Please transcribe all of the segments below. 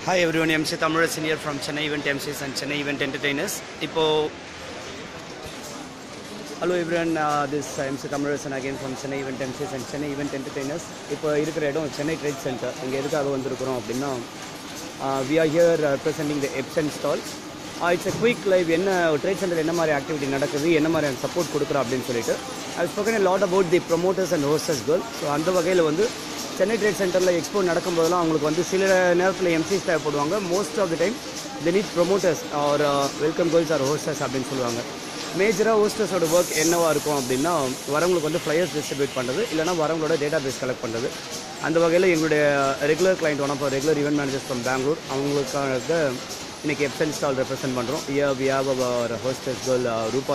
Hi everyone, MC Tamarasan here from Chennai Event MCs and Chennai Event Entertainers. இப்போ hello everyone this MC Tamilarasan again from Chennai event MCs and Chennai event entertainers இப்போ இருக்கிற இடம் Chennai trade centre இங்கே எதுக்காக வந்திருக்கிறோம் அப்படின்னா we are here representing the Epson stall it's a quick live என்ன trade centre என்ன மாதிரி ஆக்டிவிட்டி நடக்குது என்ன மாதிரி சப்போர்ட் கொடுக்குறோம் அப்படின்னு சொல்லிட்டு I spoken lot about the promoters and hosters girl so அந்த வகையில் வந்து சென்னை ட்ரேட் சென்டரில் எக்ஸ்போ நடக்கும்போதெல்லாம் அவங்களுக்கு வந்து சில நேரத்தில் எம்சிஸ் தேவைப்படுவாங்க most of the time the need promoters are welcome girls are hosters அப்படின்னு சொல்லுவாங்க மேஜராக ஹோஸ்டர்ஸோட ஒர்க் என்னவா இருக்கும் அப்படின்னா வரவங்களுக்கு வந்து ஃப்ளையர்ஸ் டிஸ்ட்ரிபியூட் பண்ணுறது இல்லைனா வரவங்களோட டேட்டா பேஸ் கலெக்ட் பண்ணுறது அந்த வகையில் எங்களுடைய regular client one of regular event managers from Bangalore அவங்களுக்காக இன்னைக்கு எப்சன் ஸ்டால் ரெப்ரசென்ட் பண்ணுறோம் here we have our hosters girl Rupa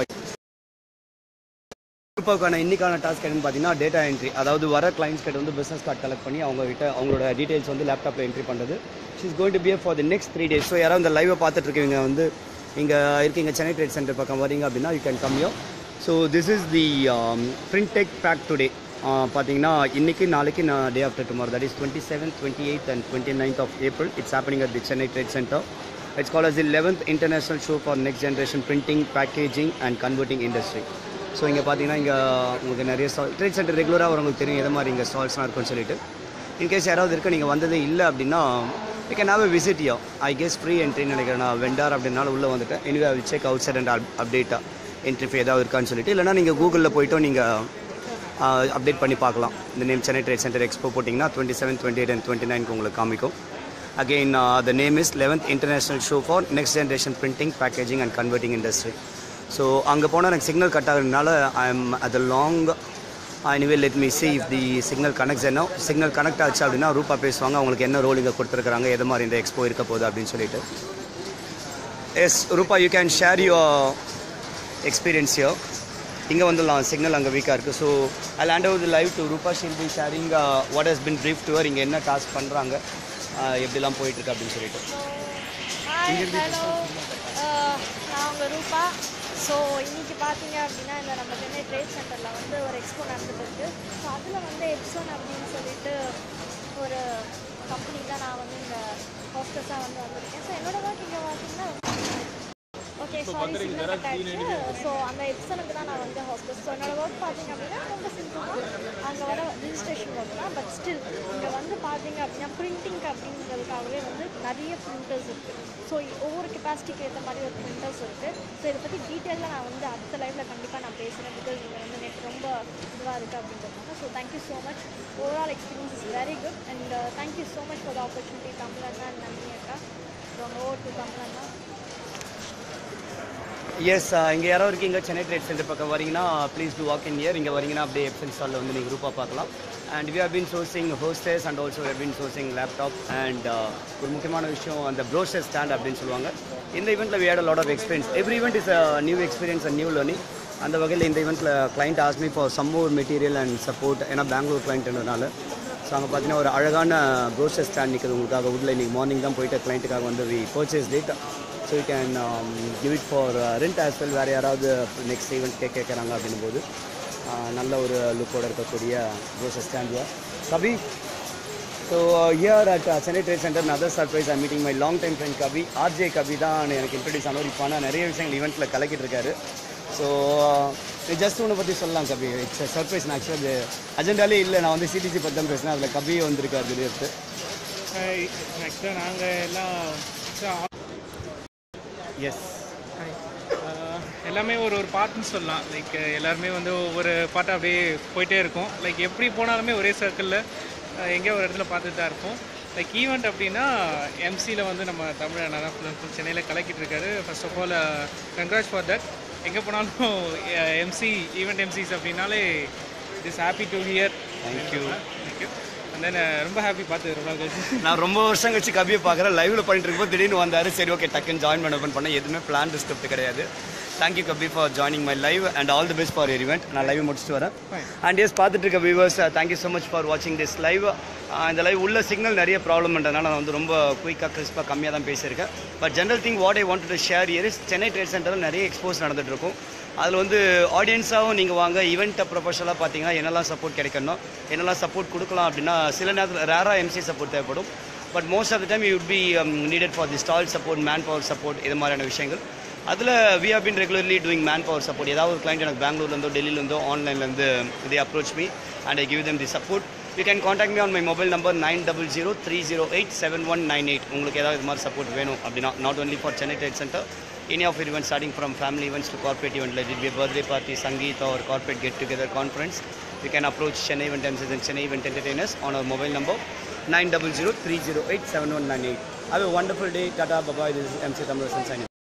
ரூபாவுக்கான இன்னைக்கான டாஸ்க் என்னன்னு பார்த்தீங்கன்னா டேட்டா என்ட்ரி அதாவது வர கிளைண்ட்ஸ் கிட்ட வந்து பிஸ்னஸ் கார்டு கலெக்ட் பண்ணி அவங்க கிட்ட அவங்களோட டீடைல்ஸ் வந்து லேப்டாப்பில் என்ட்ரி பண்ணுறது she's going to be for the next three days so யாராவது இந்த லைவை பார்த்துட்டு இருக்கீங்க வந்து இங்கே இருக்கீங்க சென்னை ட்ரேட் சென்டர் பக்கம் வரீங்க அப்படின்னா you can come yo so this is the print tech pack today பார்த்தீங்கன்னா இன்னைக்கு நாளைக்கு நான் day after tomorrow that is twenty seven twenty eighth and twenty ninth of April it's happening at the Chennai trade centre it's call as the eleventh international show for next generation printing packaging and converting industry so இங்கே பார்த்தீங்கன்னா இங்கே உங்களுக்கு நிறைய stall trade centre ரெகுலராக வரவங்களுக்கு தெரியும் எது மாதிரி இங்கே ஸ்டால்ஸ்லாம் இருக்குன்னு சொல்லிட்டு இன்கேஸ் யாராவது இருக்க நீங்கள் வந்ததே இல்லை அப்படின்னா you can have a visit yo I guess free என்ட்ரின்னு நினைக்கிறேன் நான் வெண்டார் அப்படின்னால உள்ளே வந்துட்டேன் anyway I check out side and அப்டேட்டாக என்ட்ரி ஃபீ ஏதாவது இருக்கான்னு சொல்லிட்டு இல்லைனா நீங்கள் கூகுளில் போய்ட்டும் நீங்கள் அப்டேட் பண்ணி பார்க்கலாம் இந்த name Chennai trade centre expo போட்டிங்கன்னா twenty seven twenty eight and twenty நைனுக்கு உங்களுக்கு காமிக்கும் again the name is eleventh international show for next generation printing packaging and converting industry so அங்கே போனால் எனக்கு சிக்னல் கட் ஆகுறதுனால ஐ எம் அது long anyway let me see if the signal connects என்ன signal connect ஆச்சு அப்படின்னா ரூபா பேசுவாங்க அவங்களுக்கு என்ன ரோல் இங்கே கொடுத்துருக்காங்க எது மாதிரி இந்த எக்ஸ்போ இருக்க போகுது அப்படின்னு சொல்லிட்டு yes Rupa you can share your experience yo இங்கே வந்துடலாம் சிக்னல் அங்கே வீக்காக இருக்குது so I hand over the live to Rupa she'll be sharing what has been brief tour இங்கே என்ன டாஸ்க் பண்ணுறாங்க எப்படிலாம் போயிட்டுருக்கு அப்படின்னு சொல்லிட்டு ஹாய் ஹலோ நான் உங்கள் ரூபா ஸோ இன்னைக்கு பார்த்தீங்க அப்படின்னா இந்த நம்ம சென்னை ட்ரேட் சென்டரில் வந்து ஒரு எக்ஸ்போ நடந்துட்டு இருக்கு ஸோ அதில் வந்து எப்சோன் அப்படின்னு சொல்லிட்டு ஒரு கம்பெனியில் நான் வந்து இந்த ஹோஸ்டஸாக வந்து வந்திருக்கேன் ஸோ என்னோட ஒர்க் இங்கே பார்த்தீங்கன்னா ஓகே சாரி சிக்னல் கட் ஆயிடுச்சு ஸோ அந்த எப்சனுக்கு தான் நான் வந்து ஹோஸ்டஸ் ஸோ என்னோட ஒர்க் பார்த்தீங்க அப்படின்னா ரொம்ப சிம்பிள் தான் அங்கே வர ரிஜிஸ்ட்ரேஷன் ஒர்க் தான் பட் ஸ்டில் இங்கே வந்து பார்த்தீங்க அப்படின்னா பிரிண்டிங் அப்படிங்கிறதுக்காகவே வந்து நிறைய பிரிண்டர்ஸ் இருக்குது ஸோ ஒவ்வொரு கெப்பாசிட்டிக்கு ஏற்ற மாதிரி ஒரு பிரிண்டர்ஸ் இருக்குது ஸோ இதை பற்றி டீட்டெயிலாக நான் வந்து அடுத்த லைவில் கண்டிப்பாக நான் பேசுகிறேன் பிகாஸ் இங்கே வந்து நெட் ரொம்ப இதுவாக இருக்குது அப்படின்றதுனால so thank you so much overall experience is very good and thank you so much for the opportunity Tamil அண்ணா and நந்தினி அக்கா ரொம்ப ஓவர் டு தமிழ் அண்ணா எஸ் இங்கே யாரோ இருக்கீங்க சென்னை ட்ரேட் சென்டர் பக்கம் வரீங்கன்னா please do walk in here இங்கே வரீங்கன்னா அப்படியே எப்சன் ஸ்டாலில் வந்து நீங்கள் குரூப்பாக பார்க்கலாம் and we have been sourcing hosters and also have been sourcing laptop and ஒரு முக்கியமான விஷயம் அந்த ப்ரோஷர் ஸ்டாண்ட் அப்படின்னு சொல்லுவாங்க இந்த ஈவெண்ட்டில் we had lot of experience every event is a new experience and new learning அந்த வகையில் இந்த ஈவெண்ட்டில் client asked me for some more material and support ஏன்னா பெங்களூர் கிளைண்ட்ன்றதுனால ஸோ அங்கே பார்த்தீங்கன்னா ஒரு அழகான ப்ரோஷர் ஸ்டாண்ட் நிற்குது உங்களுக்காக உள்ள இன்றைக்கி மார்னிங் தான் போயிட்டு கிளைண்ட்டுக்காக வந்து we purchase that so you can give it for rent as well வேறு யாராவது நெக்ஸ்ட் ஈவெண்ட் கேட்க கேட்குறாங்க அப்படின்னும் போது uh, நல்ல ஒரு லுக்கோட இருக்கக்கூடிய brochure stand Kabi so here at Chennai trade centre other surprise I meeting my long time friend Kabi RJ Kabi தான் எனக்கு இன்ட்ரடியூஸ் ஆனவர் இப்போ ஆனால் நிறைய விஷயங்கள் ஈவெண்ட்டில் கலக்கிட்டு இருக்காரு ஸோ ஜஸ்ட் ஒன்று பற்றி சொல்லலாம் கபி இட்ஸ் சர்ப்ரைஸ் நான் ஆக்சுவலாக அது அஜெண்டாலே இல்லை நான் வந்து சிடிசி பற்றி தான் பேசினேன் அதில் கபி வந்திருக்காரு திடீர்னு ஆக்சுவலாக நாங்கள் எல்லாம் எஸ் ஆஹ், எல்லாமே ஒரு ஒரு பார்ட்னு சொல்லலாம் லைக் எல்லாருமே வந்து ஒவ்வொரு பாட்டாக அப்படியே போயிட்டே இருக்கும் லைக் எப்படி போனாலுமே ஒரே சர்க்கிளில் எங்கேயோ ஒரு இடத்துல பார்த்துட்டு தான் இருப்போம் லைக் ஈவெண்ட் அப்படின்னா எம்சியில் வந்து நம்ம தமிழ் அண்ணா தான் ஃபுல் ஃபுல் சென்னையில் கலக்கிட்டு இருக்காரு first of all congrats for that எங்கே போனாலும் எம்சி ஈவெண்ட் எம்சிஸ் அப்படின்னாலே is happy to hear thank you thank you and then ரொம்ப ஹாப்பி பார்த்து ரொம்ப நாள் கழிச்சு நான் ரொம்ப வருஷம் கழிச்சு கபியை பார்க்குறேன் லைவ்ல பண்ணிட்டு இருக்கும்போது திடீர்னு வந்தாரு சரி ஓகே டக்குன்னு ஜாயின் பண்ண open பண்ணேன் எதுவுமே பிளான் ஸ்கிரிப்ட் கிடையாது thank you Kabi for joining my live and all the best for your event நான் லைவ் முடிச்சுட்டு வரேன் அண்ட் எஸ் பார்த்துட்டு இருக்க viewers thank you so much for வாட்சிங் திஸ் லைவ் இந்த லைவ் உள்ள சிக்னல் நிறைய ப்ராப்ளம்ன்றதுனால நான் வந்து ரொம்ப குயிக்காக கிறிஸ்பாக கம்மியாக தான் பேசியிருக்கேன் but general thing what I want to share here is Chennai trade சென்டரில் நிறைய எக்ஸ்போஸ் நடந்துட்டு இருக்கும் அதில் வந்து ஆடியன்ஸாகவும் நீங்கள் வாங்க ஈவெண்ட்டை ப்ரொஃபஷனலாக பார்த்தீங்கன்னா என்னெல்லாம் சப்போர்ட் கிடைக்கணும் என்னெல்லாம் சப்போர்ட் கொடுக்கலாம் அப்படின்னா சில நேரத்தில் ரேராக எம்சி சப்போர்ட் தேவைப்படும் but most of the time you would be um, needed for the stall support man power support இது மாதிரியான விஷயங்கள் அதில் we have been regularly doing man power support ஏதாவது ஒரு கிளைண்ட் எனக்கு பெங்களூர்லேருந்தோ டெல்லியிலேருந்தோ ஆன்லைன்லேருந்து இதே approach me and I give them the support you can contact me on my mobile number nine double zero three zero eight seven one nine eight உங்களுக்கு ஏதாவது இது மாதிரி சப்போர்ட் வேணும் அப்படின்னா not only for Chennai trade centre any of events starting from family events to corporate event like it be a birthday party sangeet or corporate get together conference you can approach chennai event MCs and chennai event entertainers on our mobile number 9003087198 have a wonderful day tata bye bye this is mc tamarasan signing